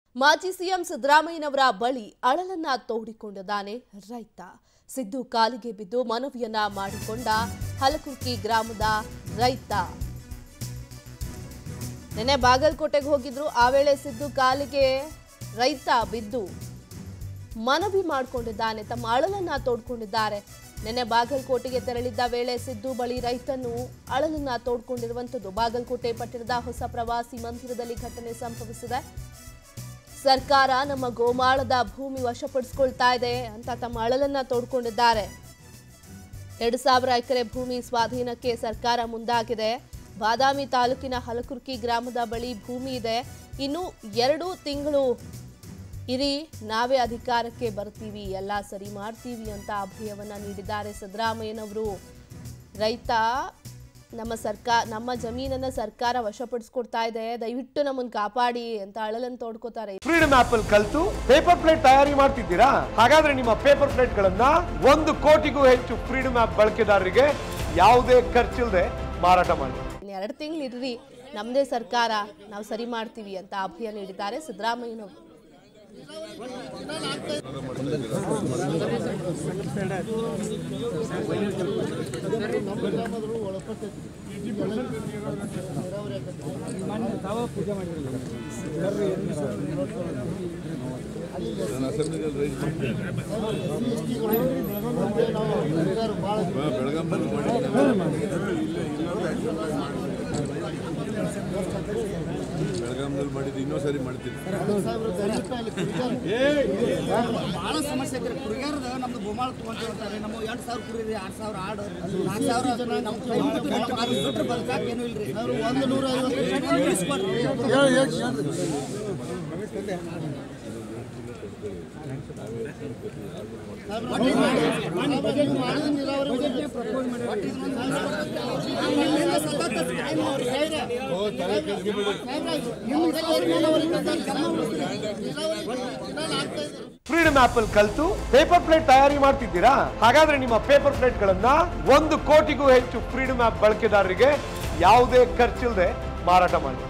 ಮಾಜಿ ಸಿಎಂ ಸಿದ್ದರಾಮಯ್ಯನವರ ಬಳಿ ಅಳಲನ್ನ ತೋಡಿಕೊಂಡಿದ್ದಾನೆ ರೈತ ಸಿದ್ದು ಕಾಲಿಗೆ ಬಿದ್ದು ಮನವಿಯನ್ನ ಮಾಡಿಕೊಂಡ ಹಲಕುರ್ಕಿ ಗ್ರಾಮದ ರೈತ ನಿನ್ನೆ ಬಾಗಲಕೋಟೆಗೆ ಹೋಗಿದ್ರು ಆ ವೇಳೆ ಸಿದ್ದು ಕಾಲಿಗೆ ರೈತ ಬಿದ್ದು ಮನವಿ ಮಾಡಿಕೊಂಡಿದ್ದಾನೆ ತಮ್ಮ ಅಳಲನ್ನ ತೋಡ್ಕೊಂಡಿದ್ದಾರೆ ನಿನ್ನೆ ಬಾಗಲಕೋಟೆಗೆ ತೆರಳಿದ್ದ ವೇಳೆ ಸಿದ್ದು ಬಳಿ ರೈತನು ಅಳಲನ್ನ ತೋಡ್ಕೊಂಡಿರುವಂಥದ್ದು ಬಾಗಲಕೋಟೆ ಪಟ್ಟಣದ ಹೊಸ ಪ್ರವಾಸಿ ಮಂದಿರದಲ್ಲಿ ಘಟನೆ ಸಂಭವಿಸಿದೆ ಸರ್ಕಾರ ನಮ್ಮ ಗೋಮಾಳದ ಭೂಮಿ ವಶಪಡಿಸಿಕೊಳ್ತಾ ಇದೆ ಅಂತ ತಮ್ಮ ಅಳಲನ್ನ ತೋಡ್ಕೊಂಡಿದ್ದಾರೆ ಎರಡು ಸಾವಿರ ಎಕರೆ ಭೂಮಿ ಸ್ವಾಧೀನಕ್ಕೆ ಸರ್ಕಾರ ಮುಂದಾಗಿದೆ ಬಾದಾಮಿ ತಾಲೂಕಿನ ಹಲಕುರ್ಕಿ ಗ್ರಾಮದ ಬಳಿ ಭೂಮಿ ಇದೆ ಇನ್ನು ಎರಡು ತಿಂಗಳು ಇರಿ ನಾವೇ ಅಧಿಕಾರಕ್ಕೆ ಬರ್ತೀವಿ ಎಲ್ಲ ಸರಿ ಮಾಡ್ತೀವಿ ಅಂತ ಅಭಯವನ್ನ ನೀಡಿದ್ದಾರೆ ಸಿದ್ದರಾಮಯ್ಯನವರು ರೈತ ನಮ್ಮ ಸರ್ಕಾರ ನಮ್ಮ ಜಮೀನನ್ನ ಸರ್ಕಾರ ವಶಪಡಿಸ್ಕೊಡ್ತಾ ಇದೆ ದಯವಿಟ್ಟು ನಮ್ಮನ್ನು ಕಾಪಾಡಿ ಅಂತ ಅಳಲನ್ನು ತೋಡ್ಕೋತಾರೆ ಫ್ರೀಡಮ್ ಆಪ್ ಅಲ್ಲಿ ಕಲ್ತು ಪೇಪರ್ ಪ್ಲೇಟ್ ತಯಾರಿ ಮಾಡ್ತಿದ್ದೀರಾ ಹಾಗಾದ್ರೆ ನಿಮ್ಮ ಪೇಪರ್ ಪ್ಲೇಟ್ ಗಳನ್ನ ಒಂದು ಕೋಟಿಗೂ ಹೆಚ್ಚು ಫ್ರೀಡಮ್ ಆಪ್ ಬಳಕೆದಾರರಿಗೆ ಯಾವುದೇ ಖರ್ಚಿಲ್ಲದೆ ಮಾರಾಟ ಮಾಡಿ ಇನ್ನು ಎರಡು ತಿಂಗಳು ಇರ್ರಿ ನಮ್ಮದೇ ಸರ್ಕಾರ ನಾವು ಸರಿ ಮಾಡ್ತೀವಿ ಅಂತ ಅಭಯ ನೀಡಿದ್ದಾರೆ ಸಿದ್ದರಾಮಯ್ಯನವರು ಬೆಳಗಾಂದಲ್ಲಿ ಮಾಡಿದ್ದು ಇನ್ನೂ ಸರಿ ಮಾಡ್ತೀನಿ ಭಾಳ ಸಮಸ್ಯೆ ಐತ್ರಿ ಕುರಿಗಾರದ ನಮ್ದು ಬೋಮಾಳ ತಗೊಂತಿರ್ತಾರೆ ನಮ್ಮ ಎಂಟು ಸಾವಿರ ಕುರಿ ರೀ ಆರು ಸಾವಿರ ಆಡು ನಾಲ್ಕು ಸಾವಿರ ನಮ್ಮ ಕೈ ಬಿಟ್ಟು ನಮ್ಮ ಅದು ಬಿಟ್ರೆ ಬದುಕಾಕ ಏನೂ ಇಲ್ರಿ ಒಂದು ನೂರ ಫ್ರೀಡಮ್ ಆಪ್ ಅಲ್ಲಿ ಕಲ್ತು ಪೇಪರ್ ಪ್ಲೇಟ್ ತಯಾರಿ ಮಾಡ್ತಿದ್ದೀರಾ ಹಾಗಾದ್ರೆ ನಿಮ್ಮ ಪೇಪರ್ ಪ್ಲೇಟ್ ಗಳನ್ನ ಒಂದು ಕೋಟಿಗೂ ಹೆಚ್ಚು ಫ್ರೀಡಮ್ ಆಪ್ ಬಳಕೆದಾರರಿಗೆ ಯಾವುದೇ ಖರ್ಚಿಲ್ಲದೆ ಮಾರಾಟ ಮಾಡಿ